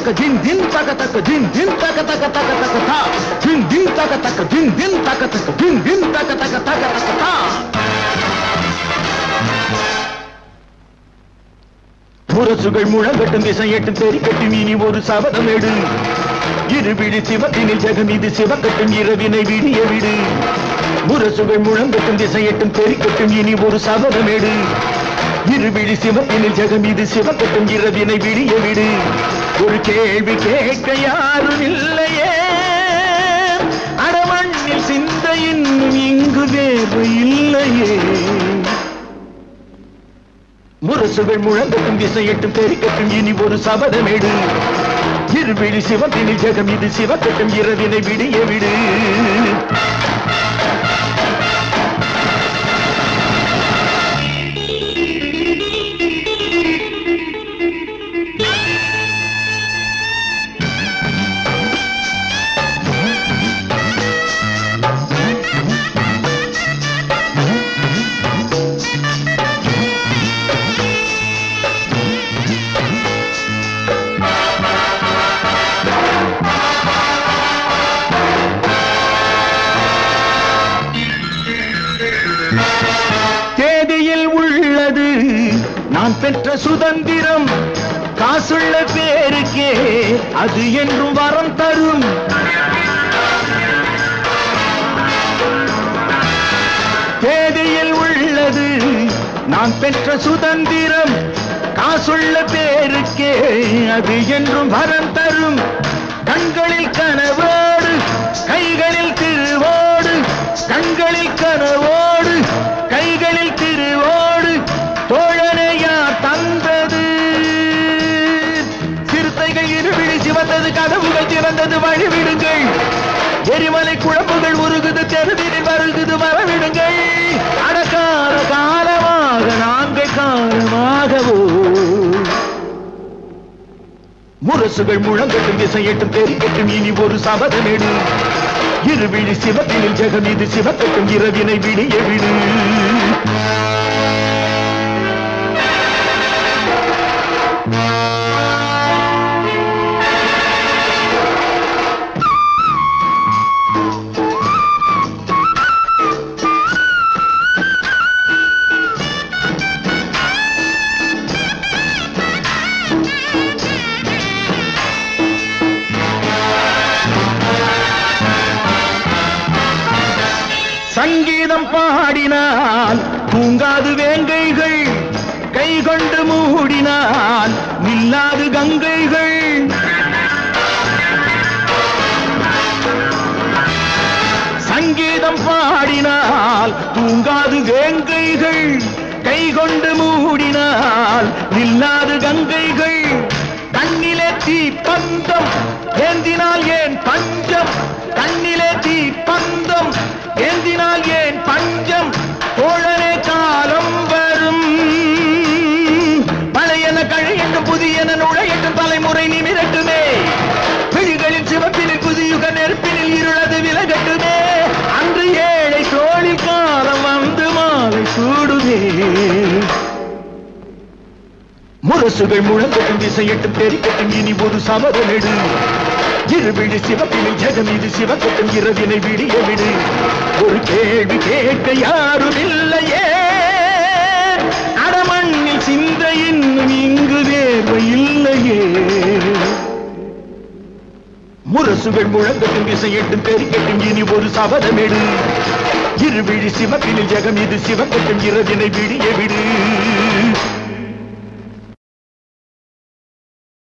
தக்க தின் தின் தக்க தக்க தின் தின் தக்க தக்க தக்க தக்க தா தின் தின் தக்க தக்க தின் தின் தக்க தக்க தின் தின் தக்க தக்க தக்க தக்க தா முரசுகள் முழங்கட்டும் திசையட்டும் தெரிக்கட்டும் இனி ஒரு சபதம் எடு இருவிழி சிவத்தினில் ஜெகம் இது சிவக்கட்டும் இரவினை விடிய விடு முரசுகள் முழங்கட்டும் திசையட்டும் தெரிக்கட்டும் இனி ஒரு சபதம் எடு இருவிழி சிவத்தினில் ஜெகம் இது சிவக்கட்டும் இரவினை விடிய விடு ஒரு கேள்வி கேட்க யாரும் இல்லையே அடமண்ணில் சிந்த இன்னும் இங்கு தேவை இல்லையே முரசுகள் முழங்கட்டும் திசையட்டும் பெருக்கட்டும் இனி ஒரு சபதமேடு இருவிழி சிவத்தினில் ஜெகம் இது சிவக்கட்டும் இரவினை விடிய விடு தேதியில் உள்ளது நான் பெற்ற சுதந்திரம் காசுள்ள பேருக்கே அது என்றும் வரம் தரும் தேதியில் உள்ளது நான் பெற்ற சுதந்திரம் காசுள்ள பேருக்கே அது என்றும் வரம் தரும் கண்களில் கனவோடு கைகளில் திருவோடு கண்களில் கனவோடு கைகளில் திருவோடு தோழனையா தந்தது சிறுத்தைகள் இருவிழி சிவந்தது கதவுகள் திறந்தது வழிவிடுங்கள் எரிமலை குழம்புகள் உருகுது தெருவினில் வருகுது வரவிடுங்கள் அடக்கால காலமாக நாங்கள் காலமாகவோ முரசுகள் முழங்கட்டும் திசையட்டும் தெரிக்கட்டும் இனி ஒரு சபதமேடு இருவிழி சிவத்தினில் ஜெகம் இது சிவக்கட்டும் இரவினை விடிய விடு சங்கீதம் பாடினால் தூங்காது வேங்கைகள் கை கொண்டு மூடினால் நில்லாது கங்கைகள் சங்கீதம் பாடினால் தூங்காது வேங்கைகள் கை கொண்டு மூடினால் நில்லாது கங்கைகள் கண்ணிலே தீ பந்தம் ஏந்தினால் ஏன் பஞ்சம் கண்ணிலே தீ பந்தம் ஏந்தினால் ஏன் பஞ்சம் தோழனே காலம் வரும் பழையன கழையட்டும் புதியன நுழையட்டும் தலைமுறை நிமிரட்டுமே விழிகளில் சிவப்பினில் புதியுக நெருப்பினில் இருளது விலகட்டுமே அன்று ஏழை தோழி காலம் வந்து மாலை சூடுமே முரசுகள் முழங்கட்டும் திசையட்டும் தெரிக்கட்டும் இனி ஒரு சமதமெடு இருவிழி சிவப்பினில் ஜெகம் இது சிவக்கட்டும் இரவினை விடிய விடு ஒரு கேள்வி கேட்க யாரும் இல்லையே அடமண்ணில் சிந்த இன்னும் இங்கு தேர்வு இல்லையே முரசுகள் முழங்கட்டும் திசையட்டும் தெரிக்கட்டும் இனி ஒரு சபதமெடு இருவிழி சிவப்பினில் ஜெகம் இது சிவக்கட்டும் இரவினை விடிய விடு